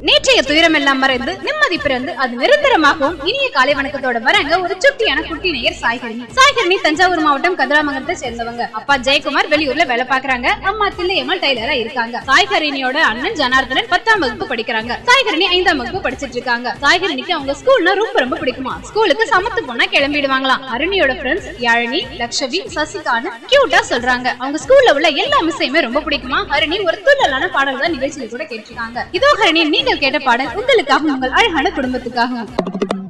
நேற்றைய துயரம் எல்லாம் மறைந்து நிம்மதி பிறந்து அது நிரந்தரமாகவும் இனிய காலை வணக்கத்தோட வராங்க ஒரு சுட்டியான குட்டி நேயர் சாய்கரணி சாய்கரணி தஞ்சாவூர் மாவட்டம் கதிராமங்கலத்தை சேர்ந்தவங்க அப்பா ஜெயக்குமார் வெளியூர்ல வேலை பாக்குறாங்க அம்மா தில்லையம்மாள் டைலரா இருக்காங்க சாய்கரணியோட அண்ணன் ஜனார்தனன் பத்தாம் வகுப்பு படிக்கிறாங்க சாய்கரணி ஐந்தாம் வகுப்பு படிச்சிட்டு இருக்காங்க சாய்கரணிக்கு அவங்க ஸ்கூல்னா ரொம்ப ரொம்ப பிடிக்குமா ஸ்கூலுக்கு சமத்து போனா கிளம்பிடுவாங்களாம் அருணியோட ஃப்ரெண்ட்ஸ் யாழினி லக்ஷவி சசிகான்னு கியூட்டா சொல்றாங்க அவங்க ஸ்கூல்ல உள்ள எல்லா மிஸ்ஸையுமே ரொம்ப பிடிக்குமா ஹரணி ஒரு துள்ளலான பாடல் தான் நிகழ்ச்சியில கூட கேட்டிருக்காங்க இதோ ஹரணி நீங்கள் கேட்ட பாடல் உங்களுக்காகவும் உங்கள் அழகான குடும்பத்துக்காகவும்